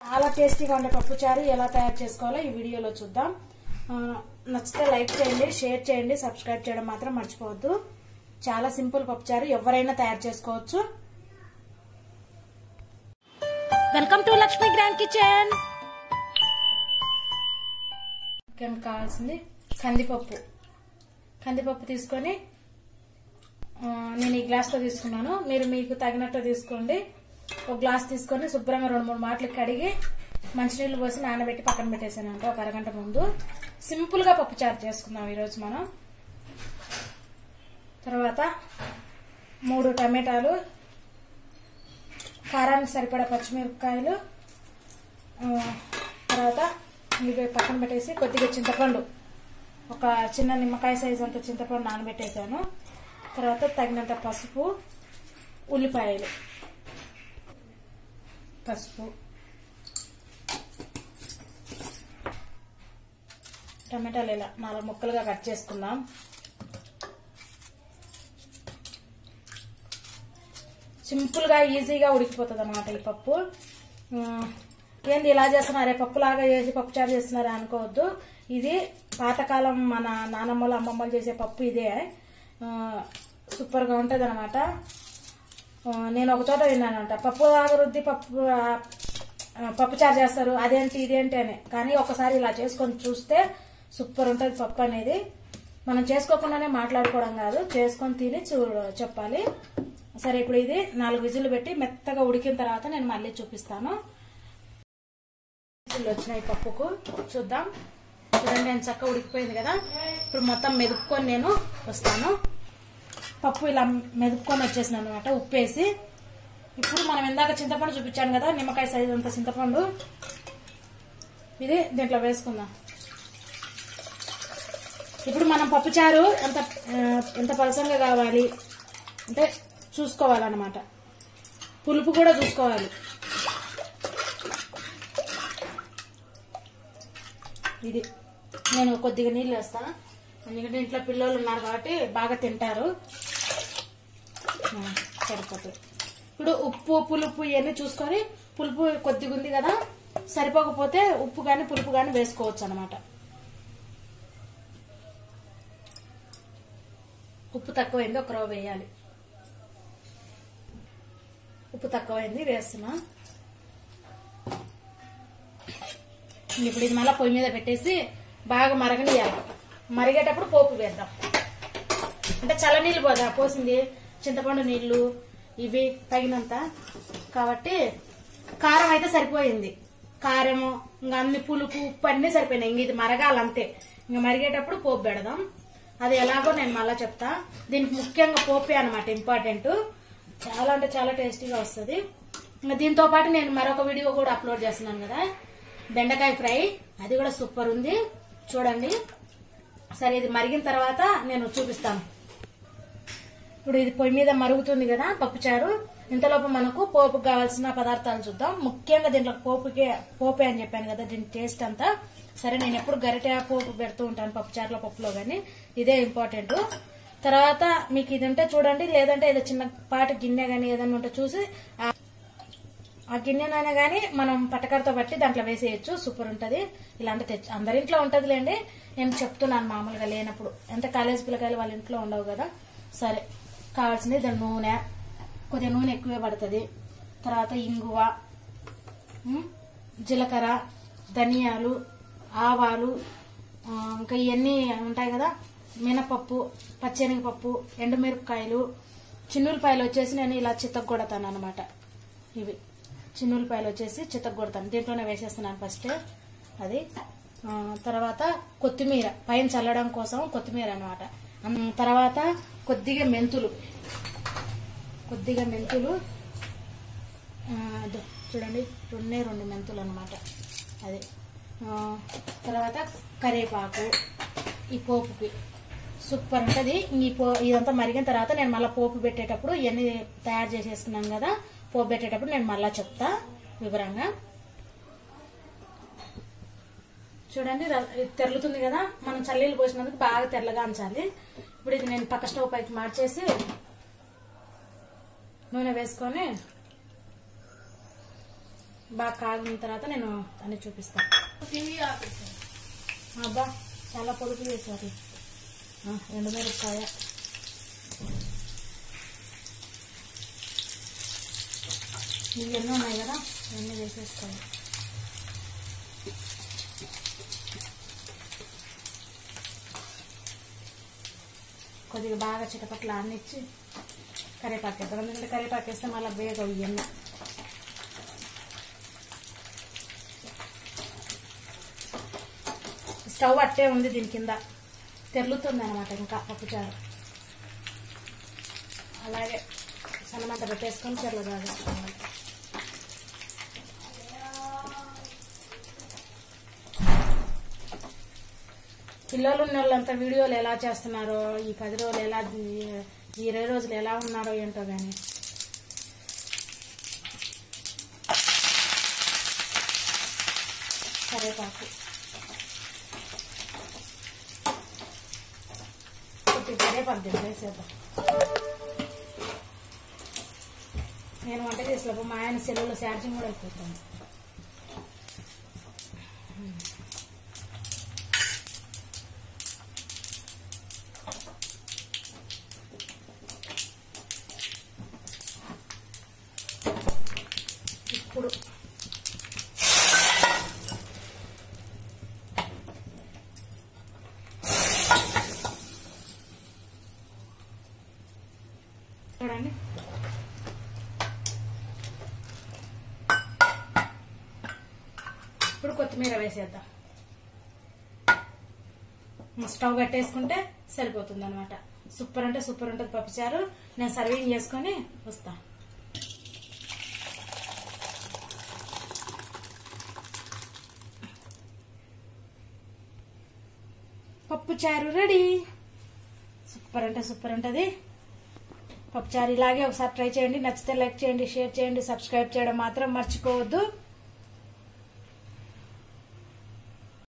చాలా టేస్టీగా ఉండే పప్పుచారు ఎలా తయారు చేసుకోవాలో ఈ వీడియోలో చూద్దాం ఆ, నచ్చితే లైక్ చేయండి షేర్ చేయండి సబ్స్క్రైబ్ చేయడం మాత్రం మర్చిపోవద్దు చాలా సింపుల్ పప్పుచారు ఎవరైనా తయారు చేసుకోవచ్చు welcome to Lakshmi grand kitchen ముఖ్యంగా కావాల్సింది కందిపప్పు కందిపప్పు తీసుకొని ఆ, నేను ఈ గ్లాస్తో తీసుకున్నాను మీరు మీకు తగినట్టు తీసుకోండి ఒక గ్లాస్ తీసుకొని శుభ్రంగా రెండు మూడు మాటలు కడిగి మంచినీళ్ళు పోసి నానబెట్టి పక్కన పెట్టేసాను అంటే ఒక అరగంట ముందు సింపుల్ గా పప్పు చారు చేసుకుందాం ఈరోజు మనం తర్వాత మూడు టమాటాలు కారానికి సరిపడా పచ్చిమిరపకాయలు ఆ, తర్వాత ఇవి పక్కన పెట్టేసి కొద్దిగా చింతపండు ఒక చిన్న నిమ్మకాయ సైజ్ అంత చింతపండు నానబెట్టేసాను తర్వాత తగినంత పసుపు ఉల్లిపాయలు పసుపు టమాటాలు ఇలా నాలుగు ముక్కలుగా కట్ చేసుకుందాం సింపుల్ గా ఈజీగా ఉడికిపోతుంది అన్నమాట ఈ పప్పు ఆ, ఏంది ఇలా చేస్తున్నారే పప్పు లాగా చేసి పప్పు చారు చేస్తున్నారా అనుకోవద్దు ఇది పాతకాలం మన నానమ్మలు అమ్మమ్మలు చేసే పప్పు ఇదే ఆ, సూపర్ గా ఉంటది అనమాట నేను ఒక చోట విన్నానంట పప్పు లాగా రుద్ది పప్పు ఆ, పప్పు చారు చేస్తారు అదేంటి ఇదేంటి అని కానీ ఒకసారి ఇలా చేసుకొని చూస్తే సూపర్ ఉంటది పప్పు అనేది మనం చేసుకోకుండానే మాట్లాడుకోవడం కాదు చేసుకొని తిని చూ చెప్పాలి సరే ఇప్పుడు ఇది నాలుగు విజిల్లు పెట్టి మెత్తగా ఉడికిన తర్వాత నేను మళ్ళీ చూపిస్తాను విజిల్లు వచ్చినాయి పప్పుకు చూద్దాం చూడండి నేను చక్కగా ఉడికిపోయింది కదా ఇప్పుడు మొత్తం మెదుపుకొని నేను వస్తాను పప్పు ఇలా మెదుపుకొని వచ్చేసిన అనమాట ఉప్పేసి ఇప్పుడు మనం ఇందాక చింతపండు చూపించాను కదా నిమ్మకాయ సైజు అంత చింతపండు ఇది దీంట్లో వేసుకుందాం ఇప్పుడు మనం పప్పుచారు ఎంత ఆ, ఎంత పలసంగా కావాలి అంటే చూసుకోవాలన్నమాట పులుపు కూడా చూసుకోవాలి ఇది నేను కొద్దిగా నీళ్ళు వేస్తాను ఎందుకంటే ఇంట్లో పిల్లలు ఉన్నారు కాబట్టి బాగా తింటారు ఆ, సరిపోతుంది ఇప్పుడు ఉప్పు పులుపు ఇవన్నీ చూసుకొని పులుపు కొద్దిగా ఉంది కదా సరిపోకపోతే ఉప్పు కానీ పులుపు కానీ వేసుకోవచ్చు అనమాట ఉప్పు తక్కువైంది ఒక రవ్వ వేయాలి ఉప్పు తక్కువైంది వేస్తున్నా ఇప్పుడు ఇది మళ్ళీ పొయ్యి మీద పెట్టేసి బాగా మరగనియాలి మరిగేటప్పుడు పోపు వేద్దాం అంటే చల్ల నీళ్ళు పోదా పోసింది చింతపండు నీళ్లు ఇవి తగినంత కాబట్టి కారం అయితే సరిపోయింది కారము ఇంకా అన్ని పులుపు ఉప్పు అన్ని సరిపోయినాయి ఇంక ఇది మరగాలంతే ఇంకా మరిగేటప్పుడు పోపు పెడదాం అది ఎలాగో నేను మళ్ళా చెప్తా దీనికి ముఖ్యంగా పోపే అనమాట ఇంపార్టెంట్ చాలా అంటే చాలా టేస్టీగా వస్తుంది ఇంకా దీంతో పాటు నేను మరొక వీడియో కూడా అప్లోడ్ చేస్తున్నాను కదా బెండకాయ ఫ్రై అది కూడా సూపర్ ఉంది చూడండి సరే ఇది మరిగిన తర్వాత నేను చూపిస్తాను ఇప్పుడు ఇది పొయ్యి మీద మరుగుతుంది కదా పప్పుచారు ఇంతలోపు మనకు పోపుకు కావాల్సిన పదార్థాలు చూద్దాం ముఖ్యంగా దీంట్లో పోపుకే పోపే అని చెప్పాను కదా దీని టేస్ట్ అంతా సరే నేను ఎప్పుడు గరిటె పోపు పెడుతూ ఉంటాను పప్పుచారుల పప్పులో గానీ ఇదే ఇంపార్టెంట్ తర్వాత మీకు ఇది ఉంటే చూడండి లేదంటే ఏదో చిన్న పాట గిన్నె గానీ ఏదైనా ఉంటే చూసి ఆ- ఆ గిన్నెనైనా గానీ మనం పట్టకరతో బట్టి దాంట్లో వేసేయచ్చు సూపర్ ఉంటది ఇలాంటి తెచ్చి అందరింట్లో ఉంటదిలేండి నేను చెప్తున్నాను మామూలుగా లేనప్పుడు అంటే కాలేజ్ పిల్లకాయలు వాళ్ళ ఇంట్లో ఉండవు కదా సరే కావాల్సింది దాని నూనె కొద్దిగా నూనె ఎక్కువే పడుతుంది తర్వాత ఇంగువ ఉమ్, జీలకర్ర ధనియాలు ఆవాలు ఆ, ఇంకా ఇవన్నీ ఉంటాయి కదా మినపప్పు పచ్చెనగపప్పు ఎండుమిరపకాయలు చిన్నులపాయలు వచ్చేసి నేను ఇలా చిత్తగొడతాను అనమాట ఇవి చిన్నులపాయలు వచ్చేసి చిత్తగొడతాను దీంట్లోనే వేసేస్తున్నాను ఫస్ట్ అది ఆ, తర్వాత కొత్తిమీర పైన చల్లడం కోసం కొత్తిమీర అనమాట తర్వాత కొద్దిగా మెంతులు కొద్దిగా మెంతులు ఆ, అదో చూడండి రెండే రెండు మెంతులు అనమాట అది ఆ, తర్వాత కరివేపాకు ఈ పోపుకి సూపర్ ఉంటుంది ఈ పో ఇదంతా మరిగిన తర్వాత నేను మళ్ళీ పోపు పెట్టేటప్పుడు ఇవన్నీ తయారు చేసేసుకున్నాను కదా పోపు పెట్టేటప్పుడు నేను మళ్ళీ చెప్తా వివరంగా చూడండి ర- ఇది తెరులుతుంది కదా మనం చల్లీలు పోసినందుకు బాగా తెల్లగా ఉంచాలి ఇప్పుడు ఇది నేను పక్క స్టవ్ పైకి మార్చేసి నూనె వేసుకొని బాగా కాగిన తర్వాత నేను అన్ని చూపిస్తాను టీవీ ఆపేసాను అబ్బా చాలా పొడుపు చేశారు ఆ, ఎండుమిరపకాయ ఇవన్నీ ఉన్నాయి కదా ఇవన్నీ వేసేసుకోవాలి కొద్దిగా బాగా చిటపట్ల అన్నిచ్చి కరివేపాకు వేద్దాం ఎందుకంటే కరివేపాకు వేస్తే మళ్ళీ వేగవు ఇవన్నీ స్టవ్ అట్టే ఉంది దీని కింద తెరులుతుంది అనమాట ఇంకా పప్పుచారు అలాగే సన్నమంట పెట్టేసుకొని చెర్లు కాగేసుకోవాలి పిల్లలు ఉన్న వాళ్ళంతా వీడియోలు ఎలా చేస్తున్నారో ఈ పది రోజులు ఎలా ఈ ఇరవై రోజులు ఎలా ఉన్నారో ఏంటో కానీ కరేపాకు కొద్దిగా కరేపాకు దీంట్లో వేసేద్దాం నేను వంట చేసేటప్పుడు మా ఆయన సెల్లులో ఛార్జింగ్ కూడా అయిపోతుంది ఇప్పుడు చూడండి ఇప్పుడు కొత్తిమీర వేసేద్దాం స్టవ్ కట్టేసుకుంటే సరిపోతుంది అనమాట సూపర్ అంటే సూపర్ ఉంటుంది పప్పుచారు నేను సర్వింగ్ చేసుకొని వస్తా పప్పుచారు రెడీ సూపర్ అంటే సూపర్ ఉంటుంది పప్పుచారు ఇలాగే ఒకసారి ట్రై చేయండి నచ్చితే లైక్ చేయండి షేర్ చేయండి సబ్స్క్రైబ్ చేయడం మాత్రం మర్చిపోవద్దు